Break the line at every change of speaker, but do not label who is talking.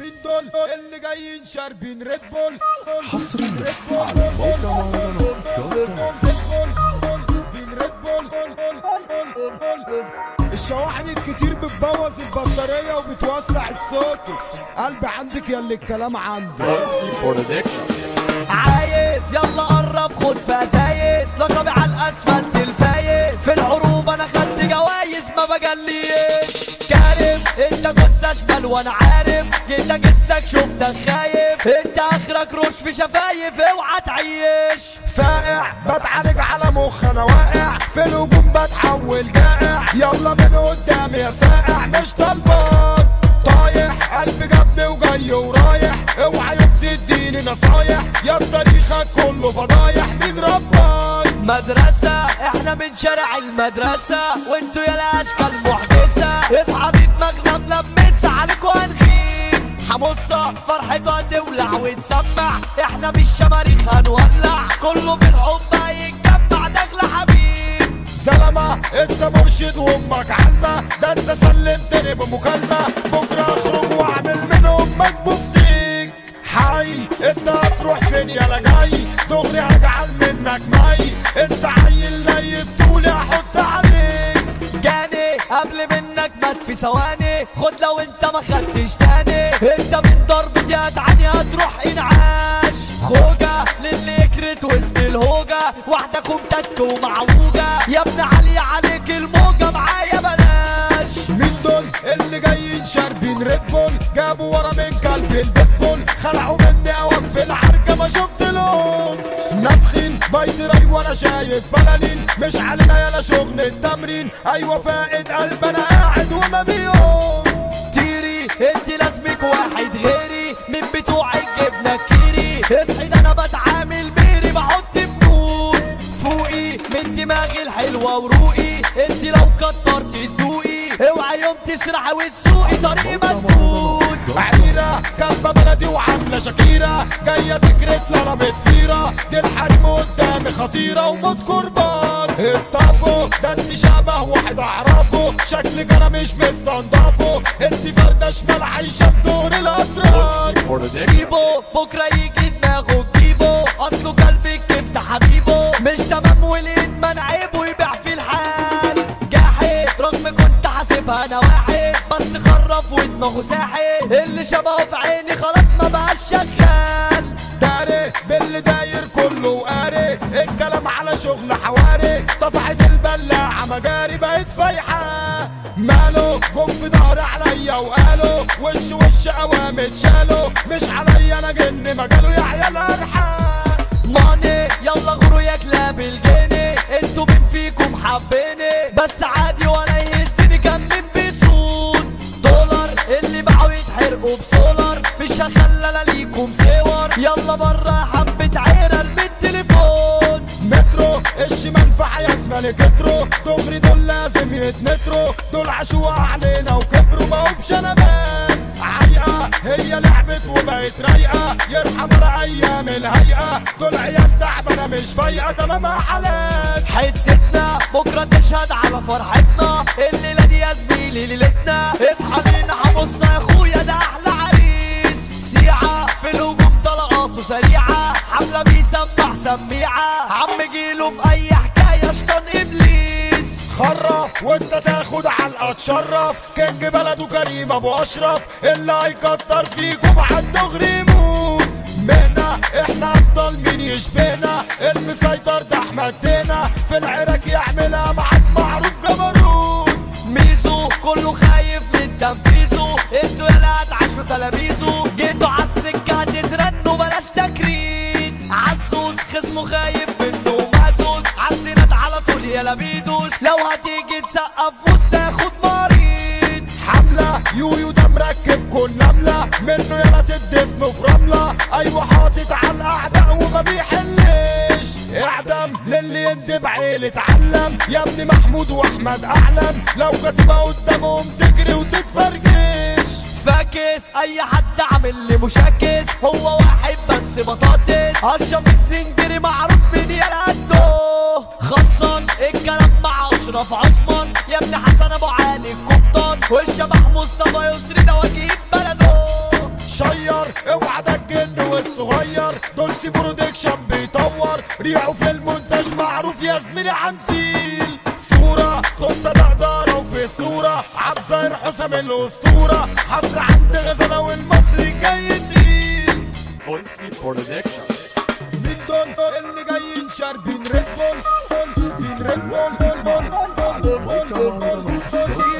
مين دول اللي جايين شاربين ريد بول
حصريا على موقع مهرجانات دوت كوم.
الشواحن الكتير بتبوظ البطارية وبتوسع الصوت قلبي عندك يا اللي الكلام عندك
عايز يلا قرب خد فزايد لقبي على الاسفلت الفايز في الحروب انا خدت جوايز ما بجليش كارم انت جثة شمال وانا عارف جيت اجسك شفتك خايف انت اخرك رش في شفايف اوعى تعيش
فائع بتعالج على مخ انا واقع في الهجوم بتحول جائع يلا من قدامي يا سائع مش طالبان طايح قلبي جنبي وجاي ورايح اوعى يوم تديني نصايح يا تاريخك كله فضايح مين ربك
مدرسة احنا من شارع المدرسة وانتوا يا الاشكال محدثة اصحى دي دماغنا ملمسة عليكوا هنخين حمصة فرحته هتولع وتسمع احنا بالشماريخ هنولع كله بالحب هيتجمع داخل حبيب
زلمة انت مرشد وامك علمة ده انت سلمتني بمكالمة بكرة اخرج واعمل من امك بفتيك حي انت هتروح فين يا جاي دغري هجعل منك مي انت عيل نيب طولي هحط عليك
جاني قبل منك مات في ثواني خد لو انت ما خدتش تاني انت من ضربتي هتعاني هتروح انعاش خوجة للي يكرت وسط الهوجة واحدة تك ومعوجة يا ابن علي عليك الموجة معايا بلاش
مين دول اللي جايين شاربين ريد بول جابوا ورا من كلب البيتبول خلعوا مني اوام في العركة ما شفت لون نفخين بايدراي وانا شايف بلالين مش علينا يلا شغل التمرين ايوه فائد قلب انا قاعد وما بيقوم
تيري انت لازمك واحد غيري من بتوعك جبنا كيري اصحي ده انا بتعامل بيري بحط بنود فوقي من دماغي الحلوة وروقي انت لو كترت تدوقي اوعى يوم تسرح وتسوقي طريق مسدود
عميرة كلبة بلدي وعاملة شكيرة جاية تكرت لنا بتفيرة دي الحريم قدامي خطيرة وموت قربان الطافو ده انت شبه واحد اعرفه شكلك انا مش مستنضفه انت فردة شمال عايشة في دور الاطراف
سيبه بكرة يجي دماغه تجيبه اصله قلبك كيف ده حبيبه مش تمام والادمان عيبه يبيع في الحال جاحد رغم كنت حاسبها انا واحد بس خرف ودماغه ساحل اللي شبهه في عيني خلاص ما بقاش شغال
داري باللي داير كله وقاري الكلام على شغل حواري طفحت البلاعة مجاري بقت فايحة ماله جم في ظهري عليا وقالوا وش وش قوام اتشالوا مش عليا انا جن مجاله يا عيال ارحى
ماني يلا غوروا يا كلاب الجني انتوا مين فيكم حبيني بس عادي ولا يهزني كان مين بيصون دولار اللي باعوا يتحرقوا بسولار مش هخلى انا ليكم صور يلا برا حبة عيرة بالتليفون
مترو الشمال في حياتنا لكترو دغري دول لازم يتنترو دول عاشوا علينا وكبروا ما هو بشنبات عيقة هي لعبت وبقت رايقة يرحم ايام الهيئة دول عيال تعبانة مش فايقة تمام حالات
حتتنا بكرة تشهد على فرحتنا الليلة دي يا زميلي ليلتنا اصحى لينا هبص يا اخويا ده احلى عريس سيعة في الهجوم طلقاته سريعة حملة بيسمع سميعة عم جيله في اي حكاية شطان ابليس
خرف وانت تاخد علقة تشرف كينج بلده كريم ابو اشرف اللي هيكتر فيكم عالدغري يموت مهنا احنا ابطال مين يشبهنا المسيطر ده احمد دينا في العراك يعملها معاك معروف جبروت
ميزو كله خايف من تنفيذه انتوا يلا هتعيشوا تلاميذه جيتوا عالسكة هتترنوا بلاش تكريت عزوز خصمه خايف منه مهزوز عالزينات على طول يلا بيدوس لو هتيجي تسقف وسط تاخد مريض
حملة يويو ده مركب كل نملة منه يلا تدفنوا في رملة ايوه حاطط على الاعداء وما بيحلش اعدم للي يندب عيل اتعلم يا ابني محمود واحمد اعلم لو كاتبها قدامهم تجري وتتفرجش
فاكس اي حد عامل لي مشاكس هو واحد بس بطاطس اشرف السنجري معروف من يا قده خلصان الكلام مع اشرف عثمان يا ابن حسن ابو علي القبطان والشبح مصطفى يسري ده وجيه بلده
دولسي برودكشن بيطور ريحه في المونتاج معروف يا زميلي عنتيل صورة توتا دقدرة وفي صورة عبد زاهر حسام الأسطورة حصر عند غزالة والمصري جاي تقيل
Quincy Production.
مين دول اللي جايين شاربين ريد بول بين ريد بول بول بول بول بول بول بول